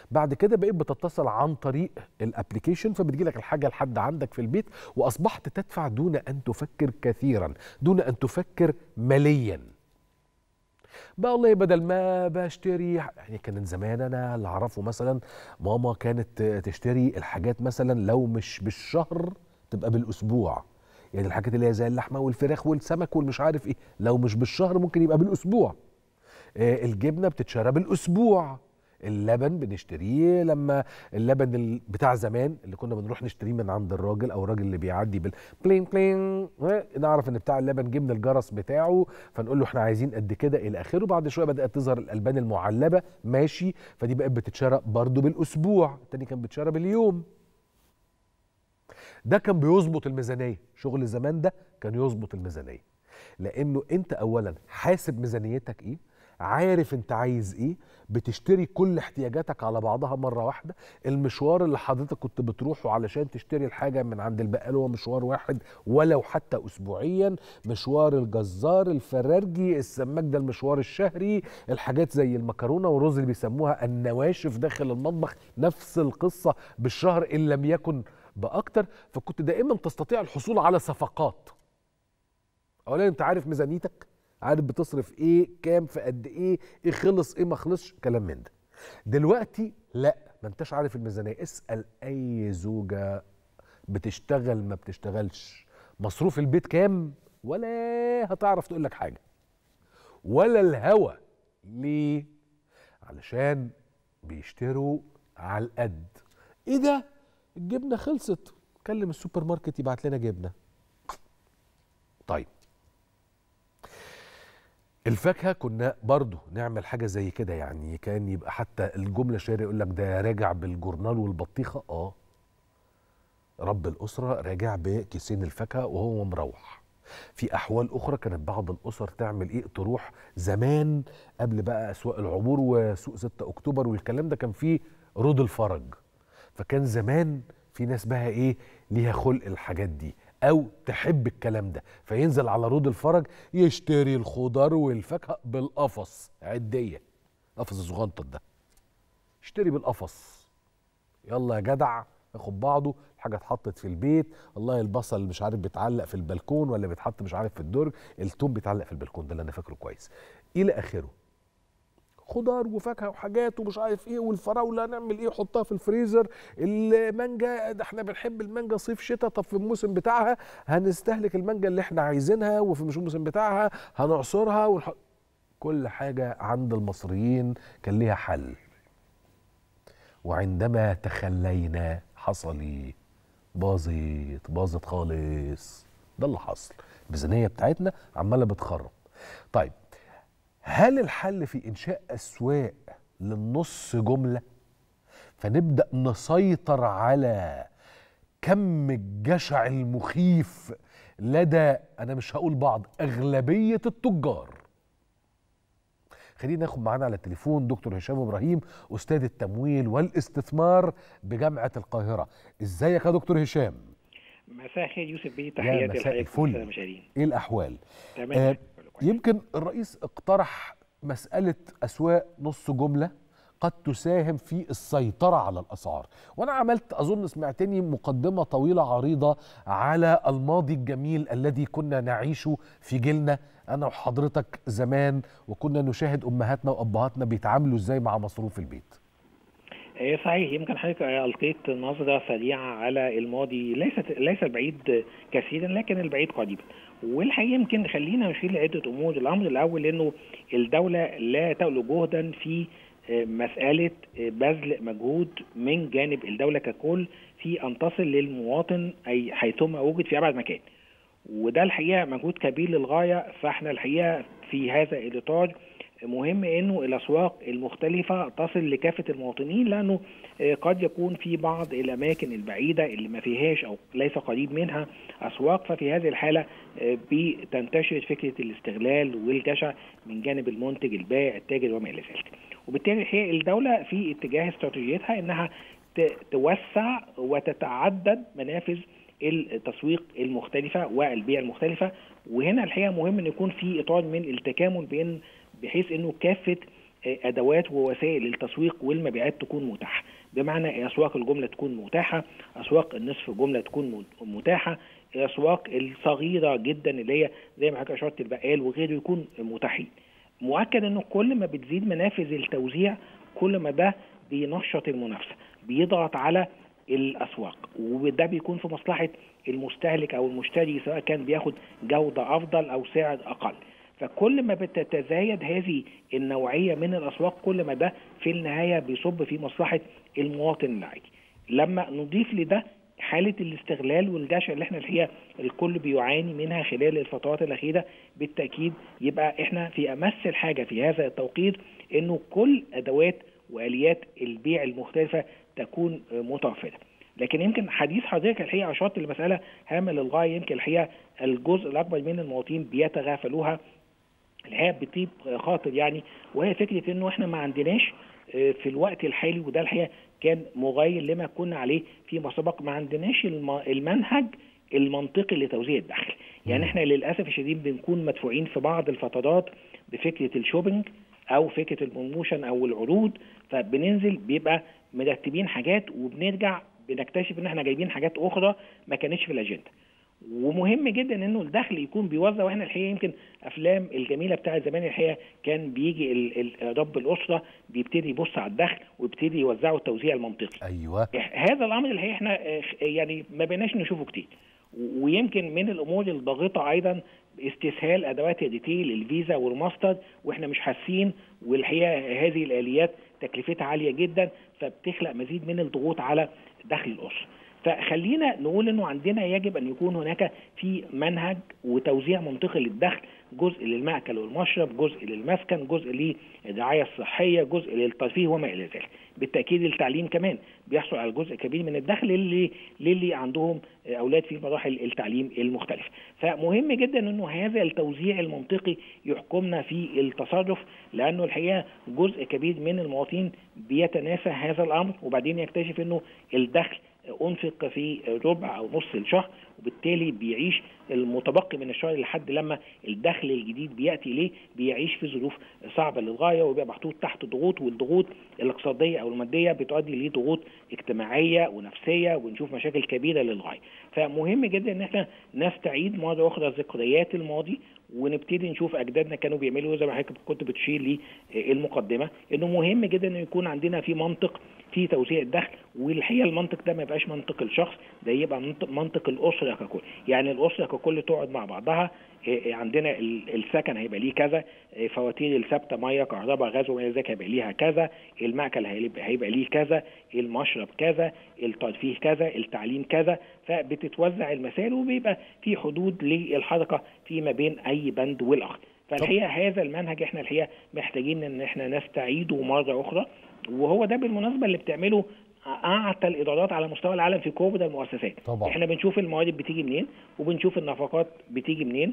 بعد كده بقيت بتتصل عن طريق الابلكيشن فبتجي لك الحاجه لحد عندك في البيت واصبحت تدفع دون ان تفكر كثيرا دون ان تفكر ماليا بقى والله بدل ما بشتري يعني كان زمان انا اللي اعرفه مثلا ماما كانت تشتري الحاجات مثلا لو مش بالشهر تبقى بالاسبوع يعني الحاجات اللي هي زي اللحمه والفراخ والسمك والمش عارف ايه لو مش بالشهر ممكن يبقى بالاسبوع آه، الجبنه بتتشرى بالاسبوع اللبن بنشتريه لما اللبن ال- بتاع زمان اللي كنا بنروح نشتريه من عند الراجل او الراجل اللي بيعدي بالبلين بلين ها، نعرف ان بتاع اللبن جبنا الجرس بتاعه فنقول له احنا عايزين قد كده الى اخره بعد شويه بدات تظهر الالبان المعلبه ماشي فدي بقت بتتشرى برضه بالاسبوع التاني كان بيتشرى باليوم ده كان بيظبط الميزانيه شغل زمان ده كان يظبط الميزانيه لانه انت اولا حاسب ميزانيتك ايه عارف انت عايز ايه بتشتري كل احتياجاتك على بعضها مره واحده المشوار اللي حضرتك كنت بتروحه علشان تشتري الحاجه من عند البقال هو مشوار واحد ولو حتى اسبوعيا مشوار الجزار الفرارجي السماك ده المشوار الشهري الحاجات زي المكرونه والرز اللي بيسموها النواشف داخل المطبخ نفس القصه بالشهر ان لم يكن باكتر فكنت دائما تستطيع الحصول على صفقات اولا انت عارف ميزانيتك عارف بتصرف ايه كام في قد ايه ايه خلص ايه ما خلصش كلام من ده دلوقتي لا ما انتش عارف الميزانيه اسال اي زوجه بتشتغل ما بتشتغلش مصروف البيت كام ولا هتعرف تقول لك حاجه ولا الهوى ليه علشان بيشتروا على القد ايه ده الجبنه خلصت كلم السوبر ماركت يبعت لنا جبنه طيب الفاكهه كنا برضو نعمل حاجه زي كده يعني كان يبقى حتى الجمله الشهيره يقول لك ده راجع بالجورنال والبطيخه اه رب الاسره راجع بكيسين الفاكهه وهو مروح في احوال اخرى كانت بعض الاسر تعمل ايه تروح زمان قبل بقى اسواق العبور وسوق 6 اكتوبر والكلام ده كان فيه رود الفرج فكان زمان في ناس بقى ايه ليها خلق الحاجات دي او تحب الكلام ده فينزل على رود الفرج يشتري الخضار والفاكهه بالقفص عديه قفص الصغنطط ده اشتري بالقفص يلا يا جدع ياخد بعضه الحاجه اتحطت في البيت والله البصل مش عارف بيتعلق في البلكون ولا بيتحط مش عارف في الدرج التوم بيتعلق في البلكون ده اللي انا فاكره كويس الى اخره خضار وفاكهه وحاجات ومش عارف ايه والفراوله نعمل ايه حطها في الفريزر المانجا ده احنا بنحب المانجا صيف شتاء طب في الموسم بتاعها هنستهلك المانجا اللي احنا عايزينها وفي مش الموسم بتاعها هنعصرها ونح... كل حاجه عند المصريين كان ليها حل وعندما تخلينا حصل ايه باظت باظت خالص ده اللي حصل الميزانيه بتاعتنا عماله بتخرب طيب هل الحل في انشاء اسواق للنص جمله فنبدا نسيطر على كم الجشع المخيف لدى انا مش هقول بعض اغلبيه التجار خلينا ناخد معانا على التليفون دكتور هشام ابراهيم استاذ التمويل والاستثمار بجامعه القاهره ازيك يا دكتور هشام مساء الخير يوسف بيه يا تحياتي مساء لحضرتك الفل. والسادة المشاهدين ايه الاحوال تمام آه كله كويس. يمكن الرئيس اقترح مسألة أسواق نص جملة قد تساهم في السيطرة على الأسعار وأنا عملت أظن سمعتني مقدمة طويلة عريضة على الماضي الجميل الذي كنا نعيشه في جيلنا أنا وحضرتك زمان وكنا نشاهد أمهاتنا وأبهاتنا بيتعاملوا إزاي مع مصروف البيت آه، صحيح يمكن حضرتك القيت نظره سريعه على الماضي ليست ليس البعيد كثيرا لكن البعيد قريبا والحقيقه يمكن خلينا نشير لعده امور الامر الاول انه الدوله لا تألو جهدا في آه، مساله آه، بذل مجهود من جانب الدوله ككل في ان تصل للمواطن اي حيثما وجد في ابعد مكان وده الحقيقه مجهود كبير للغايه فاحنا الحقيقه في هذا الاطار مهم انه الاسواق المختلفه تصل لكافه المواطنين لانه آه، قد يكون في بعض الاماكن البعيده اللي ما فيهاش او ليس قريب منها اسواق ففي هذه الحاله آه، بتنتشر فكره الاستغلال والجشع من جانب المنتج البائع التاجر وما الى ذلك. وبالتالي هي الدوله في اتجاه استراتيجيتها انها ت- توسع وتتعدد منافذ التسويق المختلفه والبيع المختلفه وهنا الحقيقه مهم ان يكون في اطار من التكامل بين بحيث انه كافه ادوات ووسائل التسويق والمبيعات تكون متاحه بمعنى اسواق الجمله تكون متاحه اسواق النصف الجمله تكون متاحه الاسواق الصغيره جدا اللي هي زي ما حضرتك اشرت البقال وغيره يكون متاحين مؤكد انه كل ما بتزيد منافذ التوزيع كل ما ده بينشط المنافسه بيضغط على الاسواق وده بيكون في مصلحه المستهلك او المشتري سواء كان بياخد جوده افضل او سعر اقل فكل ما بتتزايد هذه النوعيه من الاسواق كل ما ده في النهايه بيصب في مصلحه المواطن العادي لما نضيف لده حاله الاستغلال والجشع اللي احنا الحقيقه الكل بيعاني منها خلال الفترات الاخيره بالتاكيد يبقى احنا في امس الحاجه في هذا التوقيت انه كل ادوات واليات البيع المختلفه تكون متوفره. لكن يمكن حديث حضرتك الحقيقه اشرت لمساله هامه للغايه يمكن الحقيقه الجزء الاكبر من المواطنين بيتغافلوها الحقيقه بطيب خاطر يعني وهي فكره انه احنا ما عندناش في الوقت الحالي وده الحقيقه كان مغاير لما كنا عليه فيما سبق ما عندناش المنهج المنطقي لتوزيع الدخل يعني احنا للاسف الشديد بنكون مدفوعين في بعض الفترات بفكره الشوبينج او فكره البروموشن او العروض فبننزل بيبقى مرتبين حاجات وبنرجع بنكتشف ان احنا جايبين حاجات اخرى ما كانتش في الاجنده ومهم جدا انه الدخل يكون بيوزع واحنا الحقيقه يمكن افلام الجميله بتاعه زمان الحقيقه كان بيجي رب الاسره بيبتدي يبص على الدخل ويبتدي يوزعه التوزيع المنطقي. ايوه هذا الامر الحقيقه احنا يعني ما بقيناش نشوفه كتير. ويمكن من الامور الضاغطه ايضا استسهال ادوات الريتيل الفيزا والماستر واحنا مش حاسين والحقيقه هذه الاليات تكلفتها عاليه جدا فبتخلق مزيد من الضغوط على دخل الاسره. فخلينا نقول انه عندنا يجب ان يكون هناك في منهج وتوزيع منطقي للدخل جزء للمأكل والمشرب جزء للمسكن جزء للرعاية الصحية جزء للترفيه وما إلى ذلك بالتأكيد التعليم كمان بيحصل على جزء كبير من الدخل اللي للي عندهم أولاد في مراحل التعليم المختلفة فمهم جدا أنه هذا التوزيع المنطقي يحكمنا في التصرف لأنه الحقيقة جزء كبير من المواطنين بيتناسى هذا الأمر وبعدين يكتشف أنه الدخل انفق في ربع او نص الشهر وبالتالي بيعيش المتبقي من الشهر لحد لما الدخل الجديد بياتي اليه بيعيش في ظروف صعبه للغايه وبيبقى محطوط تحت ضغوط والضغوط الاقتصاديه او الماديه بتؤدي لضغوط اجتماعيه ونفسيه ونشوف مشاكل كبيره للغايه فمهم جدا ان احنا نستعيد مره اخرى ذكريات الماضي ونبتدي نشوف اجدادنا كانوا بيعملوا زي ما حضرتك كنت بتشير للمقدمه انه مهم جدا انه يكون عندنا في منطق في توزيع الدخل والحقيقه المنطق ده ما يبقاش منطق الشخص ده يبقى منطق الاسره ككل يعني الاسره ككل تقعد مع بعضها عندنا السكن هيبقى ليه كذا فواتير الثابته ميه كهرباء غاز وما الى ذلك هيبقى ليها كذا المأكل هيبقى ليه كذا المشرب كذا الترفيه كذا التعليم كذا فبتتوزع المسائل وبيبقى في حدود للحركه فيما بين اي بند والاخر فالحقيقه هذا المنهج احنا الحقيقه محتاجين ان احنا نستعيده مره اخرى وهو ده بالمناسبه اللي بتعمله اعتى الادارات على مستوى العالم في كبرى المؤسسات طبعا. احنا بنشوف الموارد بتيجي منين وبنشوف النفقات بتيجي منين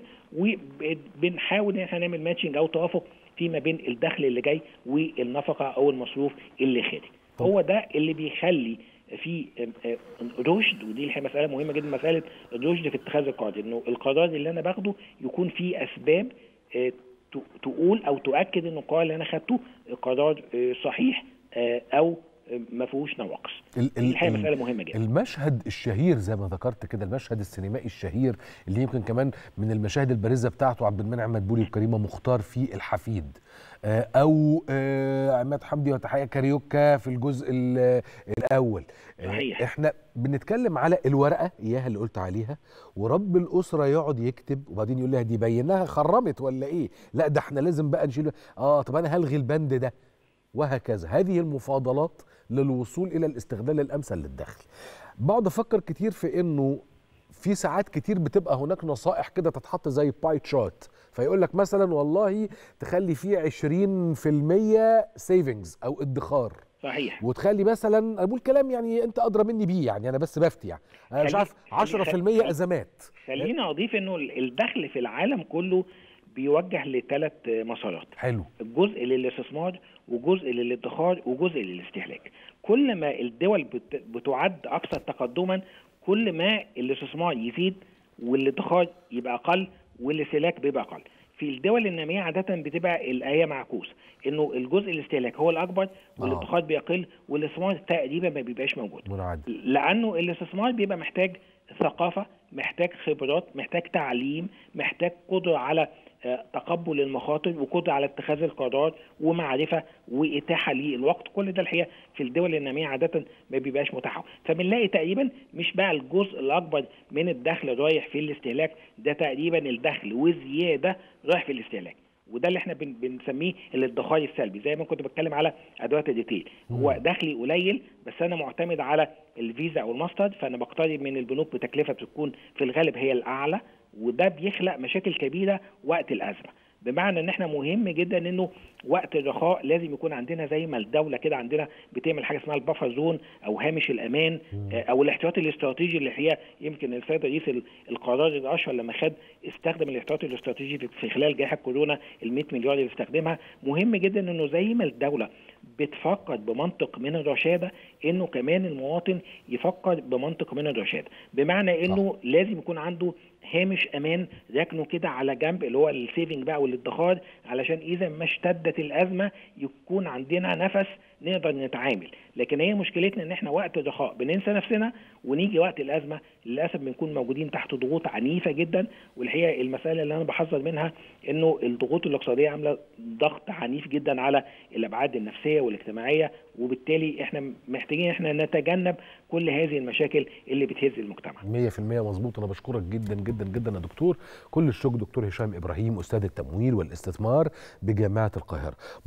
وبنحاول ان احنا نعمل ماتشنج او توافق فيما بين الدخل اللي جاي والنفقه او المصروف اللي خارج هو ده اللي بيخلي في رشد ودي الحقيقه مساله مهمه جدا مساله الرشد في اتخاذ القرار انه القرار اللي انا باخده يكون فيه اسباب تقول او تؤكد ان القرار اللي انا خدته قرار صحيح او ما فيهوش نواقص الحقيقه مساله مهمه جدا المشهد الشهير زي ما ذكرت كده المشهد السينمائي الشهير اللي يمكن كمان من المشاهد البارزه بتاعته عبد المنعم مدبولي وكريمه مختار في الحفيد او عماد حمدي وتحيه كاريوكا في الجزء الاول صحيح. احنا بنتكلم على الورقه اياها اللي قلت عليها ورب الاسره يقعد يكتب وبعدين يقول لها دي بيناها خرمت ولا ايه لا ده احنا لازم بقى نشيل اه طب انا هلغي البند ده وهكذا هذه المفاضلات للوصول الى الاستغلال الامثل للدخل بقعد افكر كتير في انه في ساعات كتير بتبقى هناك نصائح كده تتحط زي باي تشارت فيقول لك مثلا والله تخلي فيه 20% سيفنجز او ادخار صحيح وتخلي مثلا انا بقول كلام يعني انت ادرى مني بيه يعني انا بس بفتي يعني انا مش عارف 10% ازمات خلينا اضيف انه الدخل في العالم كله بيوجه لثلاث مسارات حلو الجزء للاستثمار وجزء للادخار وجزء للاستهلاك كل ما الدول بتعد اكثر تقدما كل ما الاستثمار يزيد والادخار يبقى اقل والاستهلاك بيبقى اقل في الدول الناميه عاده بتبقى الايه معكوس انه الجزء الاستهلاك هو الاكبر والادخار بيقل والاستثمار تقريبا ما بيبقاش موجود منعدم لانه الاستثمار بيبقى محتاج ثقافه محتاج خبرات محتاج تعليم محتاج قدره على آه، تقبل المخاطر وقدره على اتخاذ القرار ومعرفه واتاحه للوقت كل ده الحقيقه في الدول الناميه عاده ما بيبقاش متاح فبنلاقي تقريبا مش بقى الجزء الاكبر من الدخل رايح في الاستهلاك ده تقريبا الدخل وزياده رايح في الاستهلاك وده اللي احنا بن- بنسميه الادخار السلبي زي ما كنت بتكلم على ادوات الريتيل هو دخلي قليل بس انا معتمد على الفيزا او الماستر فانا بقترب من البنوك بتكلفه بتكون في الغالب هي الاعلى وده بيخلق مشاكل كبيره وقت الازمه بمعنى ان احنا مهم جدا انه وقت الرخاء لازم يكون عندنا زي ما الدوله كده عندنا بتعمل حاجه اسمها البفر زون او هامش الامان آه، او الاحتياطي الاستراتيجي اللي هي يمكن السيد رئيس ال- القرار الاشهر لما خد استخدم الاحتياطي الاستراتيجي في- في خلال جائحه كورونا ال 100 مليار اللي استخدمها مهم جدا انه زي ما الدوله بتفكر بمنطق من الرشاده انه كمان المواطن يفكر بمنطق من الرشاده بمعنى انه لازم يكون عنده هامش امان ركنه كده على جنب اللي هو السيفنج بقى والادخار علشان اذا ما اشتدت الازمه يكون عندنا نفس نقدر نتعامل لكن هي مشكلتنا ان احنا وقت الرخاء بننسى نفسنا ونيجي وقت الازمه للاسف بنكون موجودين تحت ضغوط عنيفه جدا والحقيقه المساله اللي انا بحذر منها انه الضغوط الاقتصاديه عامله ضغط عنيف جدا على الابعاد النفسيه والاجتماعيه وبالتالي احنا محتاجين احنا نتجنب كل هذه المشاكل اللي بتهز المجتمع 100% مظبوط انا بشكرك جدا جدا جدا يا دكتور كل الشكر دكتور هشام ابراهيم استاذ التمويل والاستثمار بجامعه القاهره